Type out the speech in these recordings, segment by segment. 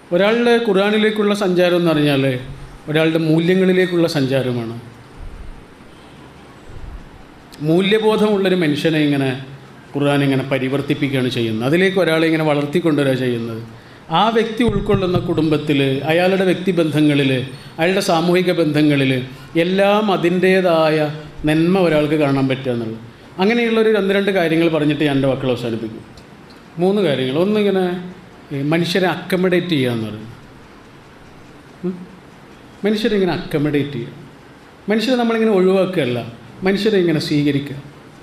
ഒരാളുടെ ഖുർആാനിലേക്കുള്ള സഞ്ചാരം എന്ന് പറഞ്ഞാൽ ഒരാളുടെ മൂല്യങ്ങളിലേക്കുള്ള സഞ്ചാരമാണ് മൂല്യബോധമുള്ളൊരു മനുഷ്യനെ ഇങ്ങനെ ഖുർആൻ ഇങ്ങനെ പരിവർത്തിപ്പിക്കുകയാണ് ചെയ്യുന്നത് അതിലേക്ക് ഒരാളെ ഇങ്ങനെ വളർത്തിക്കൊണ്ടുവരിക ചെയ്യുന്നത് ആ വ്യക്തി ഉൾക്കൊള്ളുന്ന കുടുംബത്തിൽ അയാളുടെ വ്യക്തിബന്ധങ്ങളിൽ അയാളുടെ സാമൂഹിക ബന്ധങ്ങളിൽ എല്ലാം അതിൻ്റേതായ നന്മ ഒരാൾക്ക് കാണാൻ പറ്റുക എന്നുള്ളത് അങ്ങനെയുള്ളൊരു രണ്ട് രണ്ട് കാര്യങ്ങൾ പറഞ്ഞിട്ട് ഞാൻ എൻ്റെ വാക്കുകൾ അവസാനിപ്പിക്കും മൂന്ന് കാര്യങ്ങൾ ഒന്നിങ്ങനെ ഈ മനുഷ്യരെ അക്കമഡേറ്റ് ചെയ്യുക എന്ന് പറയും ഉം? മനുഷ്യരെ ഇങ്ങനെ അക്കമഡേറ്റ് ചെയ്യുക മനുഷ്യരെ നമ്മളിങ്ങനെ ഒഴിവാക്കുകയല്ല മനുഷ്യരെ ഇങ്ങനെ സ്വീകരിക്കുക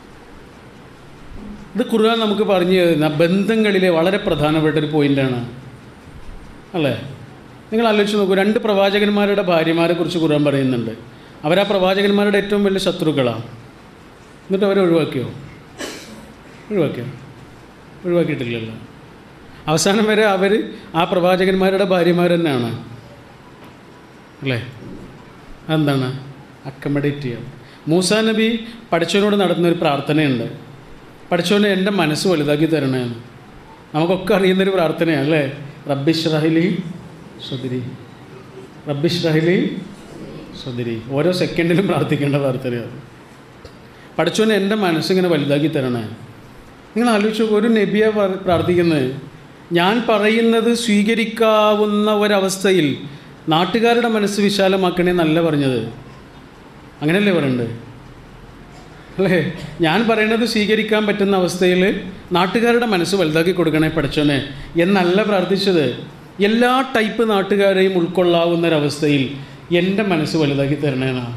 ഇത് ഖുർആൻ നമുക്ക് പറഞ്ഞു തരുന്ന ബന്ധങ്ങളിലെ വളരെ പ്രധാനപ്പെട്ട ഒരു പോയിൻ്റാണ് അല്ലേ നിങ്ങൾ ആലോചിച്ച് നോക്കൂ രണ്ട് പ്രവാചകന്മാരുടെ ഭാര്യമാരെ കുറിച്ച് ഖുർആൻ പറയുന്നുണ്ട് അവരാ പ്രവാചകന്മാരുടെ ഏറ്റവും വലിയ ശത്രുക്കളാണ് എന്നിട്ട് അവരെ ഒഴിവാക്കിയോ ഒഴിവാക്കിയോ ഒഴിവാക്കിയിട്ടില്ലല്ലോ അവസാനം വരെ അവർ ആ പ്രവാചകന്മാരുടെ ഭാര്യമാർ തന്നെയാണ് അല്ലേ അതെന്താണ് അക്കമഡേറ്റ് ചെയ്യാം മൂസാ നബി പഠിച്ചവനോട് നടത്തുന്നൊരു പ്രാർത്ഥനയുണ്ട് പഠിച്ചവനെ എൻ്റെ മനസ്സ് വലുതാക്കി തരണേന്ന് നമുക്കൊക്കെ അറിയുന്നൊരു പ്രാർത്ഥനയാണ് അല്ലേ റബ്ബിഷ് റഹിലി സുദിരി റബ്ബിഷ് റഹിലി സുദിരി ഓരോ സെക്കൻഡിലും പ്രാർത്ഥിക്കേണ്ട പ്രാർത്ഥനയാണ് പഠിച്ചവനെ എൻ്റെ മനസ്സിങ്ങനെ വലുതാക്കി തരണേ നിങ്ങൾ ആലോചിച്ച് നോക്കൂ, ഒരു നബിയെ പ്ര- പ്രാർത്ഥിക്കുന്നത് ഞാൻ പറയുന്നത് സ്വീകരിക്കാവുന്ന ഒരവസ്ഥയിൽ നാട്ടുകാരുടെ മനസ്സ് വിശാലമാക്കണേ നല്ല പറഞ്ഞത് അങ്ങനെയല്ലേ പറയണ്ടത് അല്ലേ ഞാൻ പറയുന്നത് സ്വീകരിക്കാൻ പറ്റുന്ന അവസ്ഥയിൽ നാട്ടുകാരുടെ മനസ്സ് വലുതാക്കി കൊടുക്കണേ പഠിച്ചോനെ എന്നല്ല പ്രാർത്ഥിച്ചത് എല്ലാ ടൈപ്പ് നാട്ടുകാരെയും ഉൾക്കൊള്ളാവുന്ന ഒരവസ്ഥയിൽ എൻ്റെ മനസ്സ് വലുതാക്കി തരണേനാണ്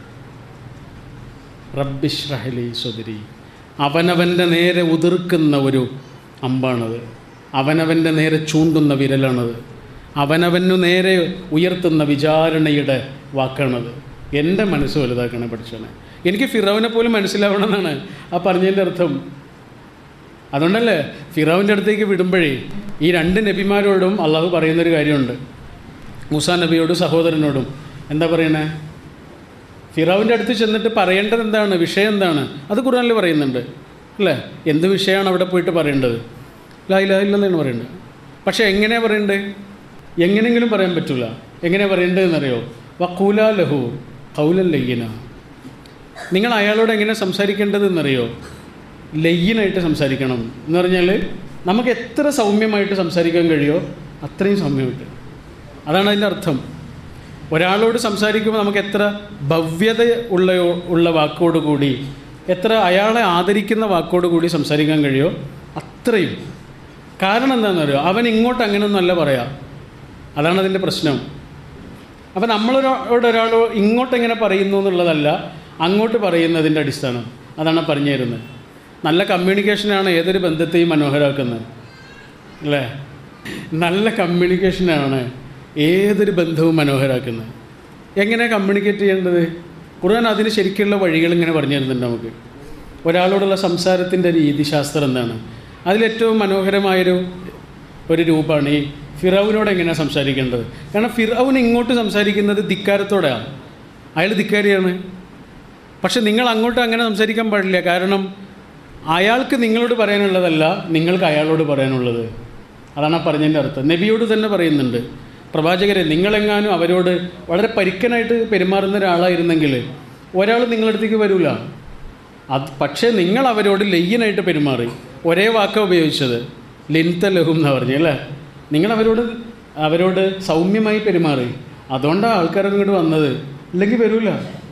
റബ്ബിഷ് റഹലി സുദരി അവനവൻ്റെ നേരെ ഉതിർക്കുന്ന ഒരു അമ്പാണത് അവനവൻ്റെ നേരെ ചൂണ്ടുന്ന വിരലാണത് അവനവനു നേരെ ഉയർത്തുന്ന വിചാരണയുടെ വാക്കാണത് എൻ്റെ മനസ്സ് വലുതാക്കണേ പഠിച്ചോനെ എനിക്ക് ഫിറോവിനെ പോലും മനസ്സിലാവണമെന്നാണ് ആ പറഞ്ഞതിൻ്റെ അർത്ഥം അതുകൊണ്ടല്ലേ ഫിറോവിൻ്റെ അടുത്തേക്ക് വിടുമ്പോഴേ ഈ രണ്ട് നബിമാരോടും അള്ളാഹു പറയുന്നൊരു കാര്യമുണ്ട് മൂസാ നബിയോടും സഹോദരനോടും എന്താ പറയണേ ഫിറാവിൻ്റെ അടുത്ത് ചെന്നിട്ട് പറയേണ്ടത് എന്താണ് വിഷയം എന്താണ് അത് ഖുർആനിൽ പറയുന്നുണ്ട് അല്ലേ എന്ത് വിഷയമാണ് അവിടെ പോയിട്ട് പറയേണ്ടത് ലായില്ലാന്നാണ് പറയേണ്ടത് പക്ഷേ എങ്ങനെയാണ് പറയേണ്ടത് എങ്ങനെയെങ്കിലും പറയാൻ പറ്റില്ല എങ്ങനെയാണ് പറയേണ്ടതെന്നറിയോ വക്കൂല ലഹു കൗലൻ ലയ്യന നിങ്ങൾ അയാളോട് എങ്ങനെ സംസാരിക്കേണ്ടതെന്നറിയോ ലയ്യനായിട്ട് സംസാരിക്കണം എന്ന് പറഞ്ഞാൽ നമുക്ക് എത്ര സൗമ്യമായിട്ട് സംസാരിക്കാൻ കഴിയോ അത്രയും സൗമ്യമായിട്ട് അതാണ് അതിൻ്റെ അർത്ഥം ഒരാളോട് സംസാരിക്കുമ്പോൾ നമുക്ക് എത്ര ഭവ്യത ഉള്ള ഉള്ള വാക്കോടുകൂടി എത്ര അയാളെ ആദരിക്കുന്ന വാക്കോടുകൂടി സംസാരിക്കാൻ കഴിയോ അത്രയും കാരണം എന്താണെന്നറിയോ അവൻ ഇങ്ങോട്ട് അങ്ങനെയൊന്നുമല്ല പറയാം അതാണ് അതിൻ്റെ പ്രശ്നം അപ്പം നമ്മളൊരാളോട് ഒരാൾ ഇങ്ങോട്ട് എങ്ങനെ പറയുന്നു എന്നുള്ളതല്ല അങ്ങോട്ട് പറയുന്നതിൻ്റെ അടിസ്ഥാനം അതാണ് പറഞ്ഞു തരുന്നത് നല്ല കമ്മ്യൂണിക്കേഷനാണ് ഏതൊരു ബന്ധത്തെയും മനോഹരമാക്കുന്നത് അല്ലേ നല്ല കമ്മ്യൂണിക്കേഷനാണ് ഏതൊരു ബന്ധവും മനോഹരമാക്കുന്നത് എങ്ങനെ കമ്മ്യൂണിക്കേറ്റ് ചെയ്യേണ്ടത് ഖുർആൻ അതിന് ശരിക്കുള്ള വഴികൾ ഇങ്ങനെ പറഞ്ഞു തരുന്നുണ്ട് നമുക്ക് ഒരാളോടുള്ള സംസാരത്തിൻ്റെ രീതിശാസ്ത്രം എന്താണ് അതിലേറ്റവും മനോഹരമായൊരു ഒരു രൂപമാണ് ഈ ഫിറൌവിനോട് എങ്ങനെയാണ് സംസാരിക്കേണ്ടത് കാരണം ഫിറൌൻ ഇങ്ങോട്ട് സംസാരിക്കുന്നത് ധിക്കാരത്തോടെയാണ് അയാൾ ധിക്കാരിയാണ് പക്ഷെ നിങ്ങൾ അങ്ങോട്ട് അങ്ങനെ സംസാരിക്കാൻ പാടില്ല കാരണം അയാൾക്ക് നിങ്ങളോട് പറയാനുള്ളതല്ല നിങ്ങൾക്ക് അയാളോട് പറയാനുള്ളത് അതാണ് ആ പറഞ്ഞതിൻ്റെ അർത്ഥം നബിയോട് തന്നെ പറയുന്നുണ്ട് പ്രവാചകരെ നിങ്ങളെങ്ങാനും അവരോട് വളരെ പരിക്കനായിട്ട് പെരുമാറുന്ന ഒരാളായിരുന്നെങ്കിൽ ഒരാൾ നിങ്ങളടുത്തേക്ക് വരില്ല അത് പക്ഷേ നിങ്ങൾ അവരോട് ലയ്യനായിട്ട് പെരുമാറി ഒരേ വാക്ക ഉപയോഗിച്ചത് ലിൻത ലഹും എന്നാണ് പറഞ്ഞു അല്ലേ നിങ്ങൾ അവരോട് അവരോട് സൗമ്യമായി പെരുമാറി അതുകൊണ്ടാണ് ആൾക്കാരൊക്കെ ഇങ്ങോട്ട് വന്നത് ഇല്ലെങ്കിൽ വരൂല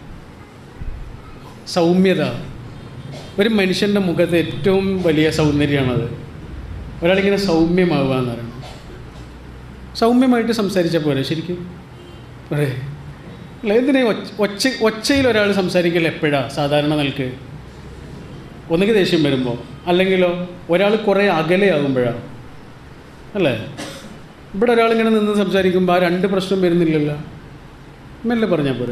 സൗമ്യത ഒരു മനുഷ്യൻ്റെ മുഖത്ത് ഏറ്റവും വലിയ സൗന്ദര്യമാണത് ഒരാളിങ്ങനെ സൗമ്യമാവുക എന്ന് പറയുന്നത് സൗമ്യമായിട്ട് സംസാരിച്ചാൽ പോരെ ശരിക്കും പോരെ അല്ല എന്തിനാ ഒച്ച ഒച്ച ഒച്ചയിൽ ഒരാൾ സംസാരിക്കൽ എപ്പോഴാണ് സാധാരണ നിലക്ക് ഒന്നുകിൽ ദേഷ്യം വരുമ്പോൾ അല്ലെങ്കിലോ ഒരാൾ കുറേ അകലെയാകുമ്പോഴാണ് അല്ലേ ഇവിടെ ഒരാളിങ്ങനെ നിന്ന് സംസാരിക്കുമ്പോൾ ആ രണ്ട് പ്രശ്നം വരുന്നില്ലല്ലോ മെല്ലെ പറഞ്ഞാൽ പോരെ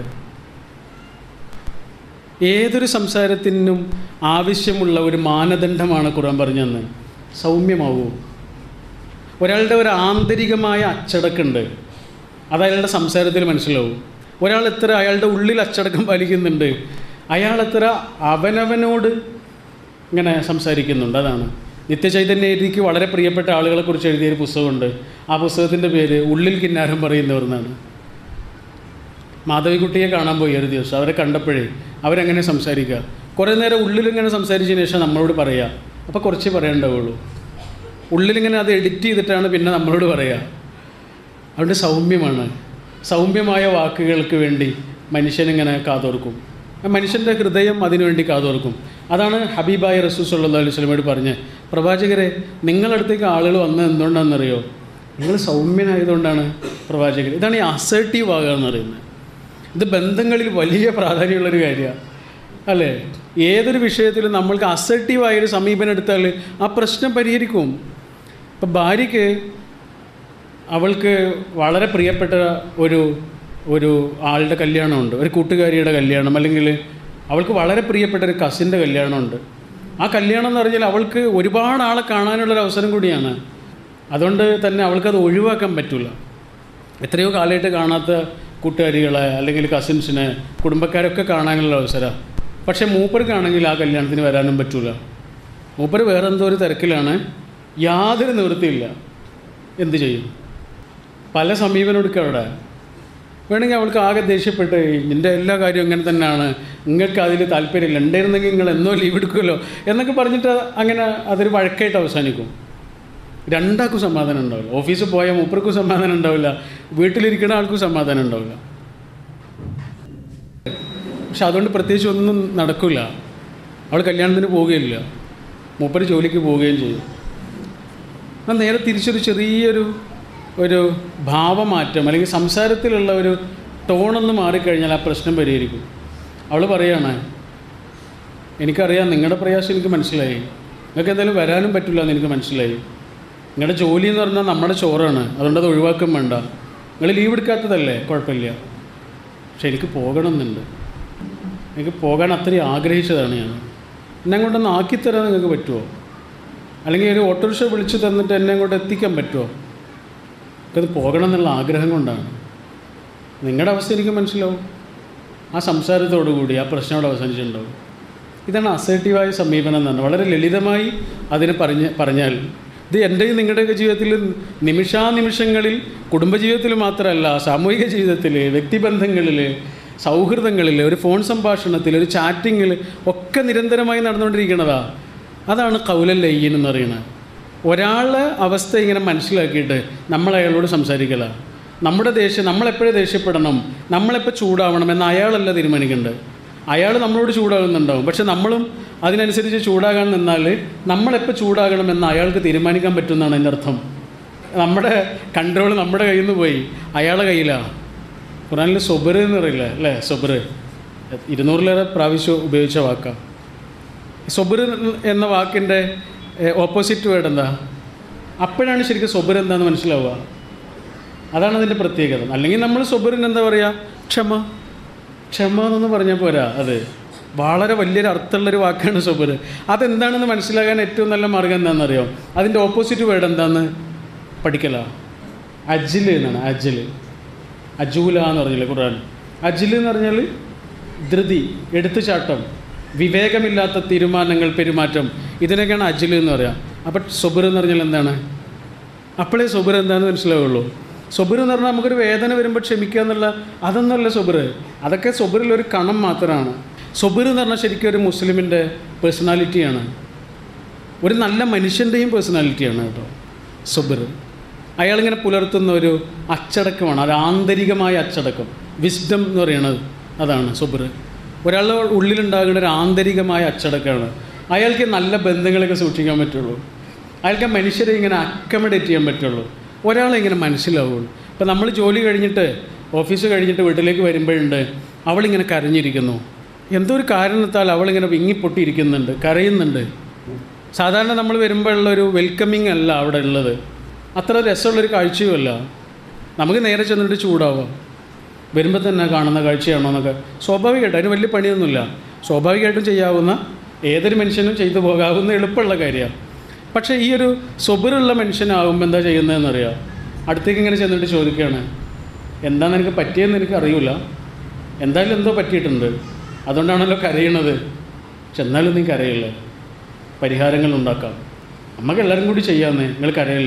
ഏതൊരു സംസാരത്തിനും ആവശ്യമുള്ള ഒരു മാനദണ്ഡമാണ് ഖുർആൻ പറഞ്ഞതെന്ന് സൗമ്യമാവൂ ഒരാളുടെ ഒരു ആന്തരികമായ അച്ചടക്കമുണ്ട് അത് അയാളുടെ സംസാരത്തിൽ മനസ്സിലാവും ഒരാൾ എത്ര അയാളുടെ ഉള്ളിൽ അച്ചടക്കം പാലിക്കുന്നുണ്ട് അയാൾ എത്ര അവനവനോട് ഇങ്ങനെ സംസാരിക്കുന്നുണ്ട് അതാണ് നിത്യചൈതന്യക്ക് വളരെ പ്രിയപ്പെട്ട ആളുകളെക്കുറിച്ച് എഴുതിയൊരു പുസ്തകമുണ്ട് ആ പുസ്തകത്തിൻ്റെ പേര് ഉള്ളിൽ കിന്നാരം പറയുന്നവർ എന്നാണ് മാധവിക്കുട്ടിയെ കാണാൻ പോയി ഒരു ദിവസം അവരെ കണ്ടപ്പോഴേ അവരെങ്ങനെ സംസാരിക്കുക കുറേ നേരം ഉള്ളിലിങ്ങനെ സംസാരിച്ചതിന് ശേഷം നമ്മളോട് പറയുക അപ്പോൾ കുറച്ച് പറയണ്ടാവുള്ളൂ ഉള്ളിലിങ്ങനെ അത് എഡിറ്റ് ചെയ്തിട്ടാണ് പിന്നെ നമ്മളോട് പറയുക അതുകൊണ്ട് സൗമ്യമാണ് സൗമ്യമായ വാക്കുകൾക്ക് വേണ്ടി മനുഷ്യനിങ്ങനെ കാതോർക്കും ആ മനുഷ്യൻ്റെ ഹൃദയം അതിനുവേണ്ടി കാതോർക്കും അതാണ് ഹബീബായ റസൂസ് സല്ലല്ലാഹു അലൈഹി വസല്ലമയോട് പറഞ്ഞ് പ്രവാചകരെ നിങ്ങളടുത്തേക്ക് ആളുകൾ വന്നത് എന്തുകൊണ്ടാണെന്നറിയോ നിങ്ങൾ സൗമ്യനായതുകൊണ്ടാണ് പ്രവാചകർ ഇതാണ് ഈ അസേർട്ടീവ് ആകുക എന്ന് പറയുന്നത് ഇത് ബന്ധങ്ങളിൽ വലിയ പ്രാധാന്യമുള്ളൊരു കാര്യമാണ് അല്ലേ ഏതൊരു വിഷയത്തിലും നമ്മൾക്ക് അസർട്ടീവായൊരു സമീപനം എടുത്താൽ ആ പ്രശ്നം പരിഹരിക്കും ഇപ്പം ഭാര്യയ്ക്ക് അവൾക്ക് വളരെ പ്രിയപ്പെട്ട ഒരു ഒരു ആളുടെ കല്യാണമുണ്ട് ഒരു കൂട്ടുകാരിയുടെ കല്യാണം അല്ലെങ്കിൽ അവൾക്ക് വളരെ പ്രിയപ്പെട്ട ഒരു കസിൻ്റെ കല്യാണമുണ്ട് ആ കല്യാണം എന്ന് പറഞ്ഞാൽ അവൾക്ക് ഒരുപാട് ആളെ കാണാനുള്ളൊരു അവസരം കൂടിയാണ് അതുകൊണ്ട് തന്നെ അവൾക്കത് ഒഴിവാക്കാൻ പറ്റില്ല എത്രയോ കാലമായിട്ട് കാണാത്ത കൂട്ടുകാരികളെ അല്ലെങ്കിൽ കസിൻസിനെ കുടുംബക്കാരൊക്കെ കാണാനുള്ള അവസരമാണ് പക്ഷേ മൂപ്പർക്കാണെങ്കിൽ ആ കല്യാണത്തിന് വരാനും പറ്റൂല മൂപ്പർ വേറെ എന്തോ ഒരു തിരക്കിലാണ് യാതൊരു നിവൃത്തിയില്ല എന്ത് ചെയ്യും പല സമീപനം എടുക്കുക അവിടെ വേണമെങ്കിൽ അവൾക്ക് ആകെ ദേഷ്യപ്പെട്ട് നിൻ്റെ എല്ലാ കാര്യവും ഇങ്ങനെ തന്നെയാണ് നിങ്ങൾക്ക് അതിൽ താല്പര്യമില്ല ഉണ്ടായിരുന്നെങ്കിൽ നിങ്ങൾ എന്നോ ലീവ് എടുക്കുമല്ലോ എന്നൊക്കെ പറഞ്ഞിട്ട് അങ്ങനെ അതൊരു വഴക്കായിട്ട് അവസാനിക്കും രണ്ടാൾക്കും സമാധാനം ഉണ്ടാവില്ല ഓഫീസിൽ പോയാൽ മൂപ്പർക്കും സമാധാനം ഉണ്ടാവില്ല വീട്ടിലിരിക്കുന്ന ആൾക്കും സമാധാനം ഉണ്ടാവില്ല പക്ഷെ അതുകൊണ്ട് പ്രത്യേകിച്ച് ഒന്നും നടക്കില്ല അവൾ കല്യാണത്തിന് പോവുകയില്ല മൂപ്പര് ജോലിക്ക് പോവുകയും ചെയ്യും എന്നാൽ നേരെ തിരിച്ചൊരു ചെറിയൊരു ഒരു ഭാവമാറ്റം അല്ലെങ്കിൽ സംസാരത്തിലുള്ള ഒരു ടോണൊന്ന് മാറിക്കഴിഞ്ഞാൽ ആ പ്രശ്നം പരിഹരിക്കും അവൾ പറയാണ് എനിക്കറിയാം നിങ്ങളുടെ പ്രയാസം എനിക്ക് മനസ്സിലായി നിങ്ങൾക്ക് എന്തായാലും വരാനും പറ്റില്ല എന്ന് എനിക്ക് മനസ്സിലായി നിങ്ങളുടെ ജോലി എന്ന് പറഞ്ഞാൽ നമ്മുടെ ചോറാണ് അതുകൊണ്ട് അത് ഒഴിവാക്കാൻ വേണ്ട നിങ്ങൾ ലീവ് എടുക്കാത്തതല്ലേ കുഴപ്പമില്ല പക്ഷെ എനിക്ക് പോകണമെന്നുണ്ട് എനിക്ക് പോകാൻ അത്രയും ആഗ്രഹിച്ചതാണ് ഞാൻ എന്നെ കൊണ്ടൊന്ന് ആക്കിത്തരാൻ നിങ്ങൾക്ക് പറ്റുമോ അല്ലെങ്കിൽ ഒരു ഓട്ടോറിക്ഷ വിളിച്ചു തന്നിട്ട് എന്നെ അങ്ങോട്ട് എത്തിക്കാൻ പറ്റുമോ എനിക്കത് പോകണം എന്നുള്ള ആഗ്രഹം കൊണ്ടാണ് നിങ്ങളുടെ അവസ്ഥ എനിക്ക് മനസ്സിലാവും ആ സംസാരത്തോടു കൂടി ആ പ്രശ്നം അവിടെ അവസാനിച്ചിട്ടുണ്ടാവും ഇതാണ് അസേർട്ടീവായ സമീപനം എന്നാണ് വളരെ ലളിതമായി അതിന് പറഞ്ഞ് പറഞ്ഞാൽ ഇത് എൻ്റെയും നിങ്ങളുടെയൊക്കെ ജീവിതത്തിൽ നിമിഷാനിമിഷങ്ങളിൽ കുടുംബജീവിതത്തിൽ മാത്രമല്ല സാമൂഹിക ജീവിതത്തിൽ വ്യക്തിബന്ധങ്ങളിൽ സൗഹൃദങ്ങളിൽ ഒരു ഫോൺ സംഭാഷണത്തിൽ ഒരു ചാറ്റിങ്ങിൽ ഒക്കെ നിരന്തരമായി നടന്നുകൊണ്ടിരിക്കുന്നതാ അതാണ് കൗലൽ ലയ്യൻ എന്ന് പറയുന്നത് ഒരാളുടെ അവസ്ഥ ഇങ്ങനെ മനസ്സിലാക്കിയിട്ട് നമ്മൾ അയാളോട് സംസാരിക്കല നമ്മുടെ ദേഷ്യം നമ്മളെപ്പോഴും ദേഷ്യപ്പെടണം നമ്മളെപ്പോൾ ചൂടാവണം എന്ന് അയാളല്ല തീരുമാനിക്കേണ്ടത് അയാൾ നമ്മളോട് ചൂടാകുന്നുണ്ടാവും പക്ഷെ നമ്മളും അതിനനുസരിച്ച് ചൂടാകാൻ നിന്നാൽ നമ്മളെപ്പോൾ ചൂടാകണമെന്ന് അയാൾക്ക് തീരുമാനിക്കാൻ പറ്റുമെന്നാണ് എൻ്റെ അർത്ഥം നമ്മുടെ കൺട്രോൾ നമ്മുടെ കയ്യിൽ നിന്ന് പോയി അയാളുടെ കയ്യിലാണ് ഖുറാനിൽ സൊബർ എന്ന് പറയില്ല അല്ലേ സൊബർ ഇരുന്നൂറിലേറെ പ്രാവശ്യം ഉപയോഗിച്ച വാക്കാണ് സൊബർ എന്ന വാക്കിൻ്റെ ഓപ്പോസിറ്റ് വേർഡ് എന്താ അപ്പോഴാണ് ശരിക്കും സൊബർ എന്താണെന്ന് മനസ്സിലാവുക അതാണ് അതിൻ്റെ പ്രത്യേകത അല്ലെങ്കിൽ നമ്മൾ സൊബറിന് എന്താ പറയുക ക്ഷമ ക്ഷമ എന്നൊന്നും പറഞ്ഞാൽ പോരാ അത് വളരെ വലിയൊരു അർത്ഥമുള്ളൊരു വാക്കാണ് സൊബർ അതെന്താണെന്ന് മനസ്സിലാക്കാൻ ഏറ്റവും നല്ല മാർഗം എന്താണെന്നറിയോ അതിൻ്റെ ഓപ്പോസിറ്റ് വേർഡ് എന്താണെന്ന് പഠിക്കല അജിൽ എന്നാണ് അജിൽ അജൂല എന്ന് പറഞ്ഞില്ലേ ഖുർആൻ അജിൽ എന്ന് പറഞ്ഞാൽ ധൃതി എടുത്തുചാട്ടം വിവേകമില്ലാത്ത തീരുമാനങ്ങൾ പെരുമാറ്റം ഇതിനൊക്കെയാണ് അജിൽ എന്ന് പറയാം അപ്പം സൊബർ എന്ന് പറഞ്ഞാൽ എന്താണ് അപ്പോഴേ സൊബർ എന്താണെന്ന് മനസ്സിലാവുള്ളൂ സൊബർ എന്ന് പറഞ്ഞാൽ നമുക്കൊരു വേദന വരുമ്പോൾ ക്ഷമിക്കുക എന്നുള്ള അതൊന്നുമല്ല സൊബർ അതൊക്കെ സൊബറിൽ ഒരു കണം മാത്രമാണ് സൊബർ എന്ന് പറഞ്ഞാൽ ശരിക്കും ഒരു മുസ്ലിമിൻ്റെ പേഴ്സണാലിറ്റിയാണ് ഒരു നല്ല മനുഷ്യൻ്റെയും പേഴ്സണാലിറ്റിയാണ് കേട്ടോ സൊബർ അയാളിങ്ങനെ പുലർത്തുന്ന ഒരു അച്ചടക്കമാണ് ഒരു ആന്തരികമായ അച്ചടക്കം വിസ്ഡം എന്ന് പറയുന്നത് അതാണ് സൊബർ ഒരാളുടെ ഉള്ളിലുണ്ടാകുന്ന ഒരു ആന്തരികമായ അച്ചടക്കമാണ് അയാൾക്ക് നല്ല ബന്ധങ്ങളൊക്കെ സൂക്ഷിക്കാൻ പറ്റുള്ളൂ അയാൾക്ക് മനുഷ്യരെ ഇങ്ങനെ അക്കമഡേറ്റ് ചെയ്യാൻ പറ്റുള്ളൂ ഒരാളെ ഇങ്ങനെ മനസ്സിലാവുള്ളൂ ഇപ്പം നമ്മൾ ജോലി കഴിഞ്ഞിട്ട് ഓഫീസ് കഴിഞ്ഞിട്ട് വീട്ടിലേക്ക് വരുമ്പോഴുണ്ട് അവളിങ്ങനെ കരഞ്ഞിരിക്കുന്നു എന്തോ ഒരു കാരണത്താൽ അവളിങ്ങനെ വിങ്ങിപ്പൊട്ടിയിരിക്കുന്നുണ്ട് കരയുന്നുണ്ട് സാധാരണ നമ്മൾ വരുമ്പോഴുള്ള ഒരു വെൽക്കമിങ് അല്ല അവിടെ ഉള്ളത് അത്ര രസമുള്ളൊരു കാഴ്ചയുമല്ല നമുക്ക് നേരെ ചെന്നിട്ട് ചൂടാവാം വരുമ്പോൾ തന്നെ കാണുന്ന കാഴ്ചയാണോ എന്നൊക്കെ സ്വാഭാവികമായിട്ട് അതിന് വലിയ പണിയൊന്നുമില്ല സ്വാഭാവികമായിട്ടും ചെയ്യാവുന്ന ഏതൊരു മനുഷ്യനും ചെയ്തു പോകാവുന്ന എളുപ്പമുള്ള കാര്യമാണ് പക്ഷേ ഈ ഒരു സ്വബറുള്ള മനുഷ്യനാകുമ്പോൾ എന്താ ചെയ്യുന്നതെന്നറിയാം അടുത്തേക്ക് ഇങ്ങനെ ചെന്നിട്ട് ചോദിക്കുകയാണ് എന്താണ് എനിക്ക് പറ്റിയെന്ന് എനിക്ക് അറിയില്ല എന്തായാലും എന്തോ പറ്റിയിട്ടുണ്ട് അതുകൊണ്ടാണല്ലോ കരയണത് പക്ഷെ എന്നാലും നീ കരയില്ലേ പരിഹാരങ്ങൾ ഉണ്ടാക്കാം നമുക്ക് എല്ലാവരും കൂടി ചെയ്യാമെന്നേ നിങ്ങൾ കരയല്ലേ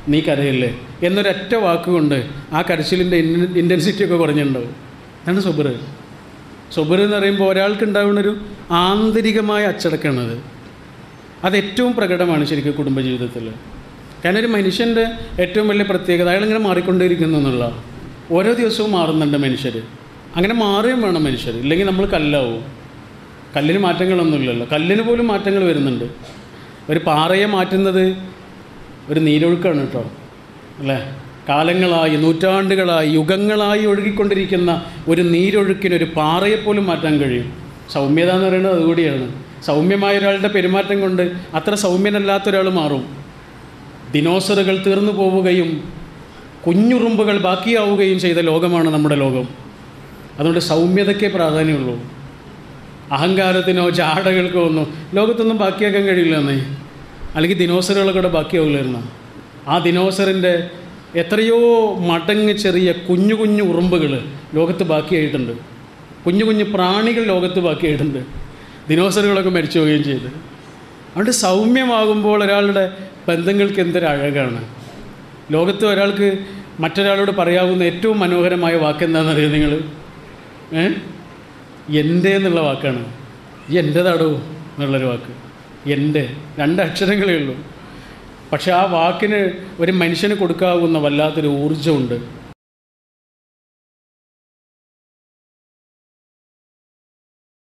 നീ കരയല്ലേ എന്നൊരൊറ്റ വാക്കുകൊണ്ട് ആ കരച്ചിലിൻ്റെ ഇൻറ്റൻസിറ്റി ഒക്കെ കുറഞ്ഞിട്ടുണ്ടാവും അതാണ് സൊബർ സൊബർ എന്ന് പറയുമ്പോൾ ഒരാൾക്ക് ഉണ്ടാവുന്നൊരു ആന്തരികമായ അച്ചടക്കമാണത് അത് ഏറ്റവും പ്രകടമാണ് ശരിക്കും കുടുംബജീവിതത്തിൽ കാരണം ഒരു മനുഷ്യൻ്റെ ഏറ്റവും വലിയ പ്രത്യേകത അയാളിങ്ങനെ മാറിക്കൊണ്ടേയിരിക്കുന്നു എന്നുള്ള ഓരോ ദിവസവും മാറുന്നുണ്ട് മനുഷ്യർ അങ്ങനെ മാറുകയും വേണം മനുഷ്യർ ഇല്ലെങ്കിൽ നമ്മൾ കല്ലാവും കല്ലിന് മാറ്റങ്ങളൊന്നുമില്ലല്ലോ കല്ലിന് പോലും മാറ്റങ്ങൾ വരുന്നുണ്ട് ഒരു പാറയെ മാറ്റുന്നത് ഒരു നീരൊഴുക്കാണ് കേട്ടോ അല്ലേ കാലങ്ങളായി നൂറ്റാണ്ടുകളായി യുഗങ്ങളായി ഒഴുകിക്കൊണ്ടിരിക്കുന്ന ഒരു നീരൊഴുക്കിന് ഒരു പാറയെപ്പോലും മാറ്റാൻ കഴിയും സൗമ്യത എന്ന് പറയുന്നത് അതുകൂടിയാണ് സൗമ്യമായ ഒരാളുടെ പെരുമാറ്റം കൊണ്ട് അത്ര സൗമ്യനല്ലാത്ത ഒരാൾ മാറും ദിനോസറുകൾ തീർന്നു പോവുകയും കുഞ്ഞുറുമ്പുകൾ ബാക്കിയാവുകയും ചെയ്ത ലോകമാണ് നമ്മുടെ ലോകം അതുകൊണ്ട് സൗമ്യതയ്ക്കേ പ്രാധാന്യമുള്ളൂ അഹങ്കാരത്തിനോ ജാടകൾക്കോ ഒന്നും ലോകത്തൊന്നും ബാക്കിയാക്കാൻ കഴിയില്ല എന്നേ അല്ലെങ്കിൽ ദിനോസറുകളൊക്കെ കൂടെ ബാക്കിയാവില്ലായിരുന്നു ആ ദിനോസറിൻ്റെ എത്രയോ മടങ്ങ് ചെറിയ കുഞ്ഞു കുഞ്ഞു ഉറുമ്പുകൾ ലോകത്ത് ബാക്കിയായിട്ടുണ്ട് കുഞ്ഞു കുഞ്ഞു പ്രാണികൾ ലോകത്ത് ബാക്കിയായിട്ടുണ്ട് ദിനോസറുകളൊക്കെ മരിച്ചു പോവുകയും ചെയ്ത് അതുകൊണ്ട് സൗമ്യമാകുമ്പോൾ ഒരാളുടെ ബന്ധങ്ങൾക്ക് എന്തൊരു അഴകാണ് ലോകത്ത് ഒരാൾക്ക് മറ്റൊരാളോട് പറയാവുന്ന ഏറ്റവും മനോഹരമായ വാക്ക് എന്താണെന്നറിയോ നിങ്ങൾ ഏ എൻ്റെ എന്നുള്ള വാക്കാണ് ഈ എൻ്റെതാടോ എന്നുള്ളൊരു വാക്ക് എൻ്റെ രണ്ട് അക്ഷരങ്ങളേ ഉള്ളൂ പക്ഷെ ആ വാക്കിന് ഒരു മനുഷ്യന് കൊടുക്കാവുന്ന വല്ലാത്തൊരു ഊർജ്ജമുണ്ട്